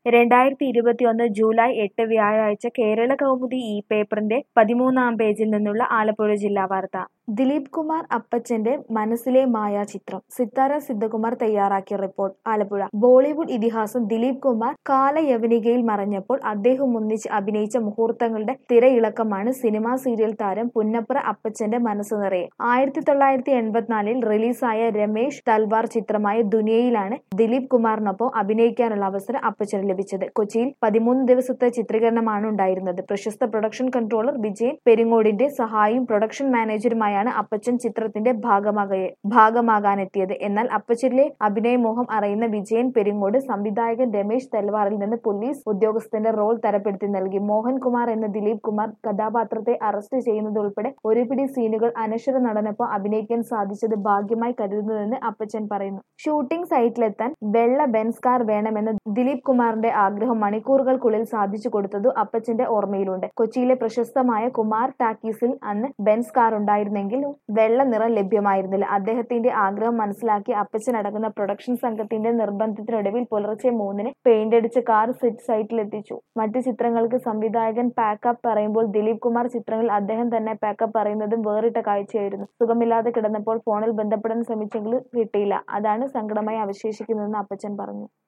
രണ്ടായിരത്തി ഇരുപത്തിയൊന്ന് ജൂലൈ എട്ട് വ്യാഴാഴ്ച കേരള കൗമുദി ഈ പേപ്പറിന്റെ പതിമൂന്നാം പേജിൽ നിന്നുള്ള ആലപ്പുഴ ജില്ലാ വാർത്ത ദിലീപ് കുമാർ അപ്പച്ചന്റെ മനസ്സിലെ മായാചിത്രം സിത്താര സിദ്ധകുമാർ തയ്യാറാക്കിയ റിപ്പോർട്ട് ആലപ്പുഴ ബോളിവുഡ് ഇതിഹാസം ദിലീപ് കുമാർ കാലയവനികയിൽ മറഞ്ഞപ്പോൾ അദ്ദേഹം ഒന്നിച്ച് അഭിനയിച്ച മുഹൂർത്തങ്ങളുടെ തിരയിളക്കമാണ് സിനിമാ സീരിയൽ താരം പുന്നപ്ര അപ്പച്ചന്റെ മനസ്സ് നിറയെ ആയിരത്തി തൊള്ളായിരത്തി എൺപത്തിനാലിൽ റിലീസായ രമേശ് തൽവാർ ചിത്രമായ ദുനിയയിലാണ് ദിലീപ് കുമാറിനൊപ്പം അഭിനയിക്കാനുള്ള അവസരം അപ്പച്ചന് ലഭിച്ചത് കൊച്ചിയിൽ പതിമൂന്ന് ദിവസത്തെ ചിത്രീകരണമാണ് ഉണ്ടായിരുന്നത് പ്രശസ്ത പ്രൊഡക്ഷൻ കൺട്രോളർ വിജയൻ പെരിങ്ങോടിന്റെ സഹായിയും പ്രൊഡക്ഷൻ മാനേജറുമായാണ് അപ്പച്ചൻ ചിത്രത്തിന്റെ ഭാഗമാക ഭാഗമാകാനെത്തിയത് എന്നാൽ അപ്പച്ചനിലെ അഭിനയമോഹം അറിയുന്ന വിജയൻ പെരിങ്ങോട് സംവിധായകൻ രമേശ് തെൽവാറിൽ നിന്ന് പോലീസ് ഉദ്യോഗസ്ഥന്റെ റോൾ തരപ്പെടുത്തി നൽകി മോഹൻകുമാർ എന്ന ദിലീപ് കുമാർ കഥാപാത്രത്തെ അറസ്റ്റ് ചെയ്യുന്നതുൾപ്പെടെ ഒരു പിടി സീനുകൾ അനശ്വര നടനൊപ്പം അഭിനയിക്കാൻ സാധിച്ചത് ഭാഗ്യമായി കരുതുന്നതെന്ന് അപ്പച്ചൻ പറയുന്നു ഷൂട്ടിംഗ് സൈറ്റിലെത്താൻ വെള്ള ബെൻസ് കാർ വേണമെന്ന ദിലീപ് കുമാറിന്റെ ആഗ്രഹം മണിക്കൂറുകൾക്കുള്ളിൽ സാധിച്ചു കൊടുത്തതു അപ്പച്ചന്റെ ഓർമ്മയിലുണ്ട് കൊച്ചിയിലെ പ്രശസ്തമായ കുമാർ ടാക്കീസിൽ അന്ന് ബെൻസ് കാർ ഉണ്ടായിരുന്നെങ്കിലും വെള്ള നിറം ലഭ്യമായിരുന്നില്ല അദ്ദേഹത്തിന്റെ ആഗ്രഹം മനസ്സിലാക്കി അപ്പച്ചൻ അടങ്ങുന്ന പ്രൊഡക്ഷൻ സംഘത്തിന്റെ നിർബന്ധത്തിനൊടുവിൽ പുലർച്ചെ മൂന്നിന് പെയിന്റ് അടിച്ച് കാർ സെറ്റ് സൈറ്റിലെത്തിച്ചു മറ്റു ചിത്രങ്ങൾക്ക് സംവിധായകൻ പാക്കപ്പ് പറയുമ്പോൾ ദിലീപ് കുമാർ ചിത്രങ്ങളിൽ അദ്ദേഹം തന്നെ പാക്കപ്പ് പറയുന്നതും വേറിട്ട കാഴ്ചയായിരുന്നു സുഖമില്ലാതെ കിടന്നപ്പോൾ ഫോണിൽ ബന്ധപ്പെടാൻ ശ്രമിച്ചെങ്കിലും കിട്ടിയില്ല അതാണ് സങ്കടമായി അവശേഷിക്കുന്നതെന്ന് അപ്പച്ചൻ പറഞ്ഞു